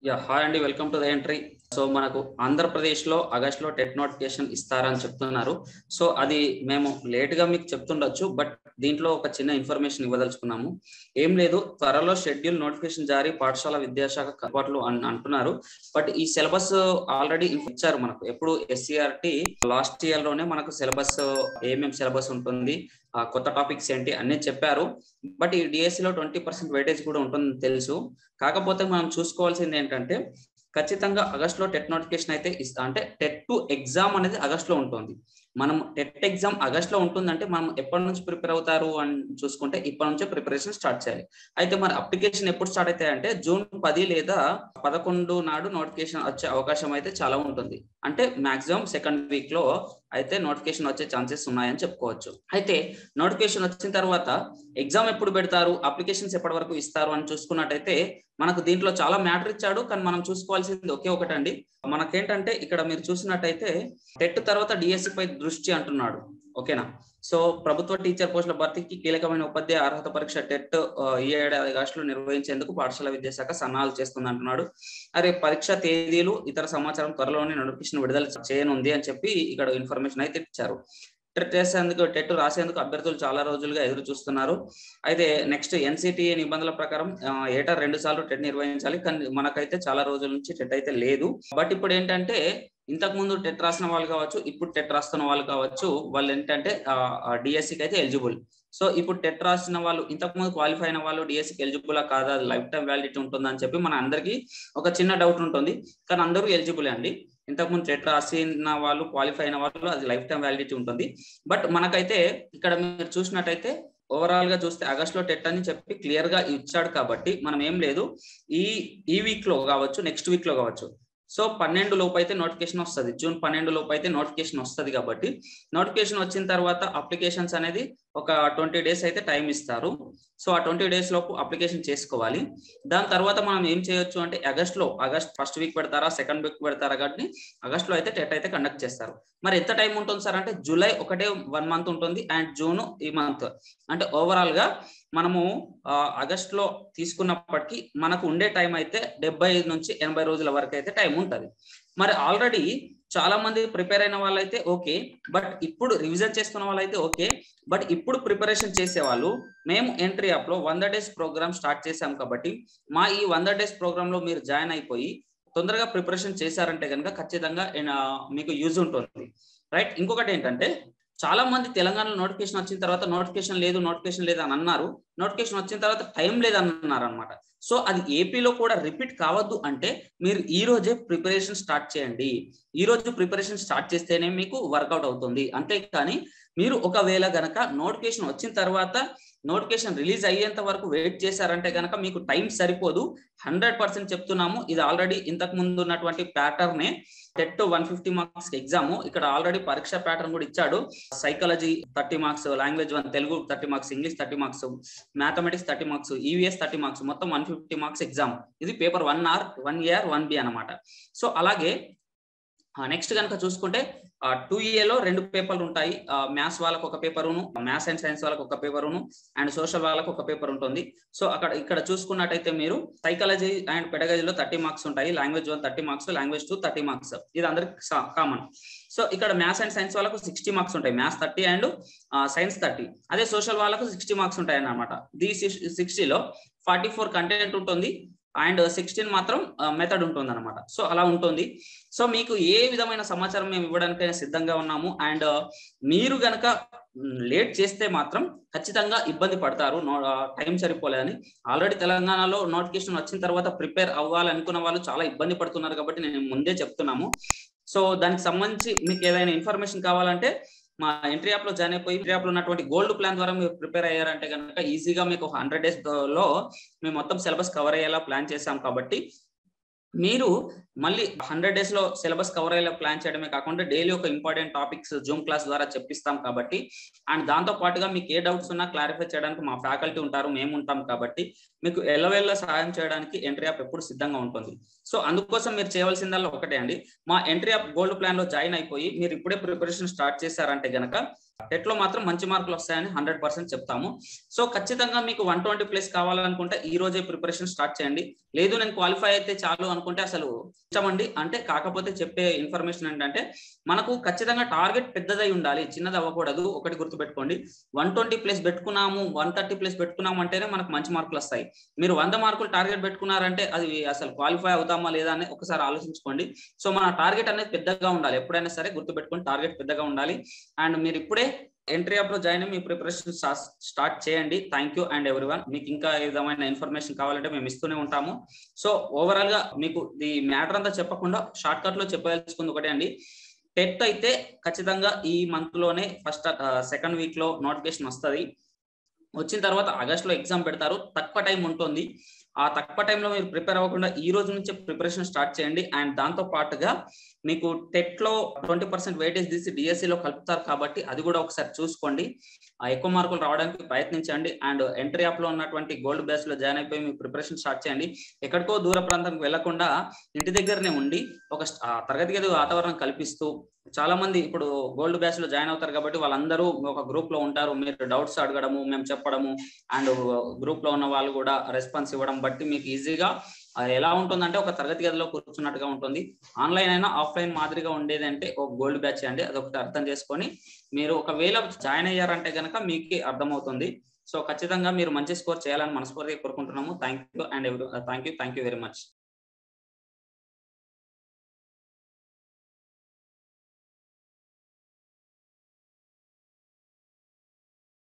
yeah hi అండి welcome to the Entri so మనకు ఆంధ్రప్రదేశ్ లో ఆగస్ట్ లో టెట్ నోటిఫికేషన్ ఇస్తారని చెప్తున్నారు సో అది మేము లేట్ గా మీకు చెప్తుండొచ్చు బట్ దీంట్లో ఒక చిన్న ఇన్ఫర్మేషన్ ఇవ్వదలుచుకున్నాము ఏం లేదు త్వరలో షెడ్యూల్ నోటిఫికేషన్ జారీ పాఠశాల విద్యాశాఖ కట్టుబాట్లు అని అంటున్నారు బట్ ఈ సిలబస్ ఆల్రెడీ ఇచ్చారు మనకు ఎప్పుడు ఎస్సీఆర్టీ లాస్ట్ ఇయర్ లోనే మనకు సిలబస్ ఏమేమి సిలబస్ ఉంటుంది ఆ కొత్త టాపిక్స్ ఏంటి అన్ని చెప్పారు బట్ ఈ డిఎస్సిలో ట్వంటీ పర్సెంట్ వెయిటేజ్ కూడా ఉంటుందని తెలుసు కాకపోతే మనం చూసుకోవాల్సింది ఏంటంటే ఖచ్చితంగా ఆగస్ట్ లో టెట్ నోటిఫికేషన్ అయితే ఇస్తా అంటే టెట్ టు ఎగ్జామ్ అనేది ఆగస్ట్ లో ఉంటుంది మనం టెట్ ఎగ్జామ్ ఆగస్ట్ లో ఉంటుందంటే మనం ఎప్పటి నుంచి ప్రిపేర్ అవుతారు అని చూసుకుంటే ఇప్పటి నుంచే ప్రిపరేషన్ స్టార్ట్ చేయాలి అయితే మరి అప్లికేషన్ ఎప్పుడు స్టార్ట్ అవుతాయంటే జూన్ పది లేదా పదకొండు నాడు నోటిఫికేషన్ వచ్చే అవకాశం అయితే చాలా ఉంటుంది అంటే మాక్సిమం సెకండ్ వీక్ లో అయితే నోటిఫికేషన్ వచ్చే ఛాన్సెస్ ఉన్నాయని చెప్పుకోవచ్చు అయితే నోటిఫికేషన్ వచ్చిన తర్వాత ఎగ్జామ్ ఎప్పుడు పెడతారు అప్లికేషన్స్ ఎప్పటి వరకు ఇస్తారు అని చూసుకున్నట్టయితే మనకు దీంట్లో చాలా మ్యాటర్ ఇచ్చాడు కానీ మనం చూసుకోవాల్సింది ఒకే ఒకటండి మనకేంటంటే ఇక్కడ మీరు చూసినట్టయితే టెట్ తర్వాత డిఎస్సి పై దృష్టి అంటున్నాడు ఓకేనా సో ప్రభుత్వ టీచర్ పోస్టుల భర్తీకి కీలకమైన ఉపాధ్యాయ అర్హత పరీక్ష టెట్ ఈ ఏడాది ఆగస్టులో నిర్వహించేందుకు పాఠశాల విద్యాశాఖ సన్నాహాలు చేస్తుంది అంటున్నాడు అరే పరీక్ష తేదీలు ఇతర సమాచారం త్వరలోనే నోటిఫికేషన్ విడుదల చేయనుంది అని చెప్పి ఇక్కడ ఇన్ఫర్మేషన్ అయితే ఇచ్చారు టెట్ చేసేందుకు టెట్ రాసేందుకు అభ్యర్థులు చాలా రోజులుగా ఎదురు చూస్తున్నారు అయితే నెక్స్ట్ ఎన్సిటి నిబంధనల ప్రకారం ఏటా రెండు సార్లు టెట్ నిర్వహించాలి కానీ మనకైతే చాలా రోజుల నుంచి టెట్ అయితే లేదు బట్ ఇప్పుడు ఏంటంటే ఇంతకు ముందు టెట్ రాసిన వాళ్ళు కావచ్చు ఇప్పుడు టెట్ రాస్తున్న వాళ్ళు కావచ్చు వాళ్ళు ఏంటంటే డిఎస్సికి అయితే ఎలిజిబుల్ సో ఇప్పుడు టెట్ రాసిన వాళ్ళు ఇంతకు ముందు క్వాలిఫై అయిన వాళ్ళు డిఎస్సికి ఎలిజిబుల్ కాదా లైఫ్ టైం వ్యాలిడిటీ ఉంటుందని చెప్పి మన అందరికీ ఒక చిన్న డౌట్ ఉంటుంది కానీ అందరూ ఎలిజిబుల్ అండి ఇంతకుముందు టెట్ రాసిన వాళ్ళు క్వాలిఫై అయిన వాళ్ళు అది లైఫ్ టైం వ్యాలిడిటీ ఉంటుంది బట్ మనకైతే ఇక్కడ మీరు చూసినట్టయితే ఓవరాల్ గా చూస్తే ఆగస్ట్ లో టెట్ అని చెప్పి క్లియర్ గా ఇచ్చాడు కాబట్టి మనం ఏం లేదు ఈ ఈ వీక్ లో కావచ్చు నెక్స్ట్ వీక్ లో కావచ్చు సో పన్నెండు లోపు అయితే నోటిఫికేషన్ వస్తుంది జూన్ పన్నెండు లోపు అయితే నోటిఫికేషన్ వస్తుంది కాబట్టి నోటిఫికేషన్ వచ్చిన తర్వాత అప్లికేషన్స్ అనేది ఒక ట్వంటీ డేస్ అయితే టైం ఇస్తారు సో ఆ ట్వంటీ డేస్ లోపు అప్లికేషన్ చేసుకోవాలి దాని తర్వాత మనం ఏం చేయొచ్చు అంటే ఆగస్ట్ లో ఆగస్ట్ ఫస్ట్ వీక్ పెడతారా సెకండ్ వీక్ పెడతారా కాబట్టి ఆగస్ట్ లో అయితే టెట్ అయితే కండక్ట్ చేస్తారు మరి ఎంత టైం ఉంటుంది సార్ అంటే జూలై ఒకటే వన్ మంత్ ఉంటుంది అండ్ జూన్ ఈ మంత్ అంటే ఓవరాల్ గా మనము ఆగస్ట్ లో తీసుకున్నప్పటికీ మనకు ఉండే టైం అయితే డెబ్బై ఐదు నుంచి ఎనభై రోజుల వరకు అయితే టైం ఉంటుంది మరి ఆల్రెడీ చాలా మంది ప్రిపేర్ అయిన వాళ్ళైతే ఓకే బట్ ఇప్పుడు రివిజన్ చేసుకున్న వాళ్ళైతే ఓకే బట్ ఇప్పుడు ప్రిపరేషన్ చేసే వాళ్ళు మేము ఎంట్రీ యాప్ లో వంద డేస్ ప్రోగ్రామ్ స్టార్ట్ చేసాం కాబట్టి మా ఈ వంద డేస్ ప్రోగ్రామ్ లో మీరు జాయిన్ అయిపోయి తొందరగా ప్రిపరేషన్ చేశారంటే కనుక ఖచ్చితంగా మీకు యూజ్ ఉంటుంది రైట్ ఇంకొకటి ఏంటంటే చాలా మంది తెలంగాణలో నోటిఫికేషన్ వచ్చిన తర్వాత నోటిఫికేషన్ లేదు నోటిఫికేషన్ లేదు అని అన్నారు నోటిఫికేషన్ వచ్చిన తర్వాత టైం లేదన్నారు అనమాట సో అది ఏపీలో కూడా రిపీట్ కావద్దు అంటే మీరు ఈ రోజే ప్రిపరేషన్ స్టార్ట్ చేయండి ఈ రోజు ప్రిపరేషన్ స్టార్ట్ చేస్తేనే మీకు వర్కౌట్ అవుతుంది అంతేకాని మీరు ఒకవేళ గనక నోటిఫికేషన్ వచ్చిన తర్వాత నోటిఫికేషన్ రిలీజ్ అయ్యేంత వరకు వెయిట్ చేశారంటే గనక మీకు టైం సరిపోదు హండ్రెడ్ పర్సెంట్ చెప్తున్నాము ఇది ఆల్రెడీ ఇంతకు ముందు ఉన్నటువంటి ప్యాటర్నే TET one fifty marks exam ఇక్కడ ఆల్రెడీ పరీక్ష ప్యాటర్న్ కూడా ఇచ్చాడు psychology thirty marks language one Telugu thirty marks English thirty marks mathematics thirty marks EVS thirty marks మొత్తం వన్ ఫిఫ్టీ మార్క్స్ ఎగ్జామ్ ఇది paper one or one year one B అనమాట so అలాగే next కనుక చూసుకుంటే two ఏలో రెండు పేపర్లు ఉంటాయి మ్యాథ్స్ వాళ్ళకు ఒక పేపరును మ్యాథ్స్ అండ్ సైన్స్ వాళ్ళకు ఒక పేపరును అండ్ సోషల్ వాళ్ళకు ఒక పేపర్ ఉంటుంది సో అక్కడ ఇక్కడ చూసుకున్నట్టయితే మీరు సైకాలజీ అండ్ పెడగజీలో థర్టీ మార్క్స్ ఉంటాయి language one thirty marks language two thirty marks ఇది అందరికి కామన్ సో ఇక్కడ మ్యాథ్స్ అండ్ సైన్స్ వాళ్ళకు సిక్స్టీ మార్క్స్ ఉంటాయి maths thirty and science thirty అదే సోషల్ వాళ్ళకు సిక్స్టీ మార్క్స్ ఉంటాయి అన్నమాట ది సిక్స్టీలో ఫార్టీ ఫోర్ కంటెంట్ ఉంటుంది అండ్ సిక్స్టీన్ మాత్రం మెథడ్ ఉంటుంది అనమాట సో అలా ఉంటుంది సో మీకు ఏ విధమైన సమాచారం మేము ఇవ్వడానికైనా సిద్ధంగా ఉన్నాము అండ్ మీరు గనక లేట్ చేస్తే మాత్రం ఖచ్చితంగా ఇబ్బంది పడతారు టైం సరిపోలేదని ఆల్రెడీ తెలంగాణలో నోటిఫికేషన్ వచ్చిన తర్వాత ప్రిపేర్ అవ్వాలనుకున్న వాళ్ళు చాలా ఇబ్బంది పడుతున్నారు కాబట్టి నేను ముందే చెప్తున్నాము సో దానికి సంబంధించి మీకు ఏదైనా ఇన్ఫర్మేషన్ కావాలంటే మా ఎంట్రీ యాప్ లో జాయిన్ అయిపోయి ఎంట్రీ యాప్ లో ఉన్నటువంటి గోల్డ్ ప్లాన్ ద్వారా మీరు ప్రిపేర్ అయ్యారంటే కనుక ఈజీగా మీకు హండ్రెడ్ డేస్ లో మేము మొత్తం సిలబస్ కవర్ అయ్యేలా ప్లాన్ చేసాం కాబట్టి మీరు మళ్ళీ హండ్రెడ్ డేస్ లో సిలబస్ కవర్ అయ్యేలా ప్లాన్ చేయడమే కాకుండా డైలీ ఒక ఇంపార్టెంట్ టాపిక్స్ జూమ్ క్లాస్ ద్వారా చెప్పిస్తాం కాబట్టి అండ్ దాంతో పాటుగా మీకు ఏ డౌట్స్ ఉన్నా క్లారిఫై చేయడానికి మా ఫ్యాకల్టీ ఉంటారు మేము ఉంటాం కాబట్టి మీకు ఎల్లవేళ్ళ సహాయం చేయడానికి ఎంట్రీ యాప్ ఎప్పుడు సిద్ధంగా ఉంటుంది సో అందుకోసం మీరు చేయవలసిందల్లా ఒకటే అండి మా ఎంట్రీ యాప్ గోల్డ్ ప్లాన్ లో జాయిన్ అయిపోయి మీరు ఇప్పుడే ప్రిపరేషన్ స్టార్ట్ చేశారంటే గనక టెట్ లో మాత్రం మంచి మార్కులు వస్తాయని హండ్రెడ్ పర్సెంట్ చెప్తాము సో ఖచ్చితంగా మీకు వన్ ట్వంటీ ప్లేస్ కావాలనుకుంటే ఈ రోజే ప్రిపరేషన్ స్టార్ట్ చేయండి లేదు నేను క్వాలిఫై అయితే చాలు అనుకుంటే అసలు ఇష్టమండి అంటే కాకపోతే చెప్పే ఇన్ఫర్మేషన్ ఏంటంటే మనకు ఖచ్చితంగా టార్గెట్ పెద్దదై ఉండాలి చిన్నది అవ్వకూడదు ఒకటి గుర్తుపెట్టుకోండి వన్ ట్వంటీ ప్లేస్ పెట్టుకున్నాము వన్ థర్టీ ప్లేస్ పెట్టుకున్నాము అంటేనే మనకు మంచి మార్కులు వస్తాయి మీరు వంద మార్కులు టార్గెట్ పెట్టుకున్నారంటే అది అసలు క్వాలిఫై అవుతామా లేదా అని ఒకసారి ఆలోచించుకోండి సో మన టార్గెట్ అనేది పెద్దగా ఉండాలి ఎప్పుడైనా సరే గుర్తుపెట్టుకోండి టార్గెట్ పెద్దగా ఉండాలి అండ్ మీరు ఇప్పుడే ఎంట్రీ యాప్ లో జాయిన్ అయ్యి మీ ప్రిపరేషన్ స్టార్ట్ చేయండి థ్యాంక్ యూ అండ్ ఎవ్రీ మీకు ఇంకా ఏ విధమైన ఇన్ఫర్మేషన్ కావాలంటే మేము ఇస్తూనే ఉంటాము సో ఓవరాల్ గా మీకు ఈ మ్యాటర్ అంతా చెప్పకుండా షార్ట్ కట్ లో చెప్పదలుచుకుంది ఒకటే అండి టెట్ అయితే ఖచ్చితంగా ఈ మంత్ లోనే ఫస్ట్ సెకండ్ వీక్ లో నోటిఫికేషన్ వస్తుంది వచ్చిన తర్వాత ఆగస్ట్ లో ఎగ్జామ్ పెడతారు తక్కువ టైం ఉంటుంది ఆ తక్కువ టైంలో మీరు ప్రిపేర్ అవ్వకుండా ఈ రోజు నుంచే ప్రిపరేషన్ స్టార్ట్ చేయండి అండ్ దాంతో పాటుగా మీకు టెట్ లో ట్వంటీ పర్సెంట్ వెయిటేజ్ తీసి డిఎస్సి లో కలుపుతారు కాబట్టి అది కూడా ఒకసారి చూసుకోండి ఆ ఎక్కువ మార్కులు రావడానికి ప్రయత్నించండి అండ్ ఎంట్రీ యాప్ లో ఉన్నటువంటి గోల్డ్ బ్యాచ్ లో జాయిన్ అయిపోయి మీ ప్రిపరేషన్ స్టార్ట్ చేయండి ఎక్కడికో దూర ప్రాంతానికి వెళ్లకుండా ఇంటి దగ్గరనే ఉండి ఒక తరగతి గది వాతావరణం కల్పిస్తూ చాలా మంది ఇప్పుడు గోల్డ్ బ్యాచ్ లో జాయిన్ అవుతారు కాబట్టి వాళ్ళందరూ ఒక గ్రూప్ లో ఉంటారు మీరు డౌట్స్ అడగడము మేము చెప్పడము అండ్ గ్రూప్ లో ఉన్న వాళ్ళు కూడా రెస్పాన్స్ ఇవ్వడం బట్టి మీకు ఈజీగా ఎలా ఉంటుందంటే ఒక తరగతి గదిలో కూర్చున్నట్టుగా ఉంటుంది ఆన్లైన్ అయినా ఆఫ్లైన్ మాదిరిగా ఉండేది అంటే ఒక గోల్డ్ బ్యాచ్ అండి అదొకటి అర్థం చేసుకొని మీరు ఒకవేళ జాయిన్ అయ్యారంటే కనుక మీకు అర్థమవుతుంది సో ఖచ్చితంగా మీరు మంచి స్కోర్ చేయాలని మనస్ఫూర్తిగా కోరుకుంటున్నాము thank you and thank you thank you very much